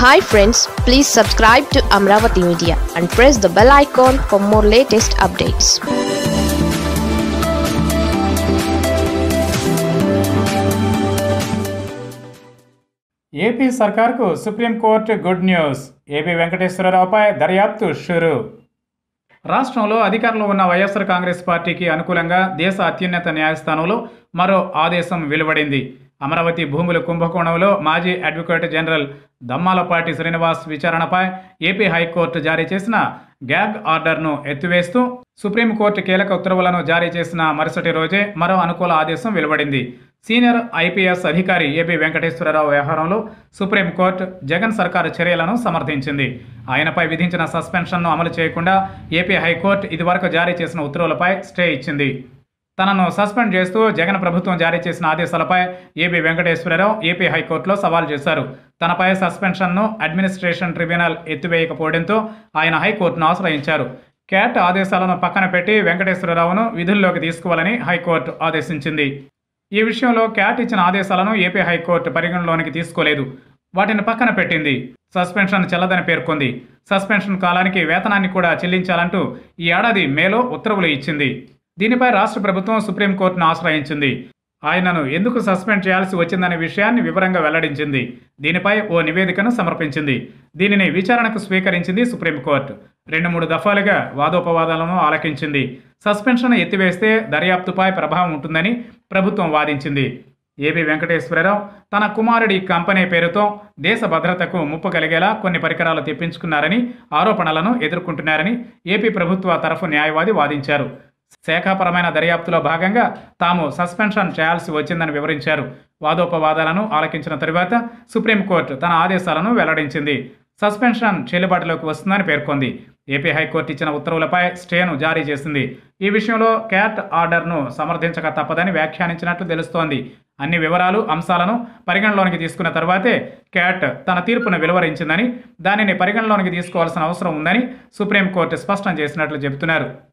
hi friends please subscribe to Amaravati media and press the bell icon for more latest updates AP సర్కార్కు supreme court good news AP వెంకటేశ్వరరావుపై దర్యాప్తు షురు రాష్ట్రంలో అధికారంలో ఉన్న వైఎస్ఆర్ కాంగ్రెస్ పార్టీకి అనుకూలంగా దేశ అత్యున్నత న్యాయస్థానంలో మరో ఆదేశం వెలువడింది అమరావతి భూముల కుంభకోణంలో మాజీ అడ్వకేట్ జనరల్ దమ్మాలపాటి శ్రీనివాస్ విచారణపై ఏపీ హైకోర్టు జారీ చేసిన గ్యాగ్ ఆర్డర్ను ఎత్తివేస్తూ సుప్రీంకోర్టు కీలక ఉత్తర్వులను జారీ చేసిన మరుసటి రోజే మరో అనుకూల ఆదేశం వెలువడింది సీనియర్ ఐపీఎస్ అధికారి ఏపీ వెంకటేశ్వరరావు వ్యవహారంలో సుప్రీంకోర్టు జగన్ సర్కారు చర్యలను సమర్థించింది ఆయనపై విధించిన సస్పెన్షన్ను అమలు చేయకుండా ఏపీ హైకోర్టు ఇదివరకు జారీ చేసిన ఉత్తర్వులపై స్టే ఇచ్చింది తనను సస్పెండ్ చేస్తూ జగన్ ప్రభుత్వం జారీ చేసిన ఆదేశాలపై ఏపీ వెంకటేశ్వరరావు ఏపీ హైకోర్టులో సవాల్ చేశారు తనపై సస్పెన్షన్ను అడ్మినిస్ట్రేషన్ ట్రిబ్యునల్ ఎత్తివేయకపోవడంతో ఆయన హైకోర్టును ఆశ్రయించారు క్యాట్ ఆదేశాలను పక్కన పెట్టి వెంకటేశ్వరరావును విధుల్లోకి తీసుకోవాలని హైకోర్టు ఆదేశించింది ఈ విషయంలో క్యాట్ ఇచ్చిన ఆదేశాలను ఏపీ హైకోర్టు పరిగణలోనికి తీసుకోలేదు వాటిని పక్కన పెట్టింది సస్పెన్షన్ చెల్లదని పేర్కొంది సస్పెన్షన్ కాలానికి వేతనాన్ని కూడా చెల్లించాలంటూ ఈ ఏడాది మేలో ఉత్తర్వులు ఇచ్చింది దీనిపై రాష్ట్ర ప్రభుత్వం సుప్రీంకోర్టును ఆశ్రయించింది ఆయనను ఎందుకు సస్పెండ్ చేయాల్సి వచ్చిందనే విషయాన్ని వివరంగా వెల్లడించింది దీనిపై ఓ నివేదికను సమర్పించింది దీనిని విచారణకు స్వీకరించింది సుప్రీంకోర్టు రెండు మూడు దఫాలుగా వాదోపవాదాలను ఆలకించింది సస్పెన్షన్ ఎత్తివేస్తే దర్యాప్తుపై ప్రభావం ఉంటుందని ప్రభుత్వం వాదించింది ఏపీ వెంకటేశ్వరరావు తన కుమారుడి కంపెనీ పేరుతో దేశ భద్రతకు ముప్పు కలిగేలా కొన్ని పరికరాలు తెప్పించుకున్నారని ఆరోపణలను ఎదుర్కొంటున్నారని ఏపీ ప్రభుత్వ తరఫు న్యాయవాది వాదించారు శాఖాపరమైన దర్యాప్తులో భాగంగా తాము సస్పెన్షన్ చేయాల్సి వచ్చిందని వివరించారు వాదోపవాదాలను ఆలకించిన తరువాత సుప్రీంకోర్టు తన ఆదేశాలను వెల్లడించింది సస్పెన్షన్ చెల్లుబాటులోకి వస్తుందని పేర్కొంది ఏపీ హైకోర్టు ఇచ్చిన ఉత్తర్వులపై స్టేను జారీ చేసింది ఈ విషయంలో క్యాట్ ఆర్డర్ను సమర్థించక తప్పదని వ్యాఖ్యానించినట్లు తెలుస్తోంది అన్ని వివరాలు అంశాలను పరిగణలోనికి తీసుకున్న తర్వాతే క్యాట్ తన తీర్పును వెలువరించిందని దానిని పరిగణలోనికి తీసుకోవాల్సిన అవసరం ఉందని సుప్రీంకోర్టు స్పష్టం చేసినట్లు చెబుతున్నారు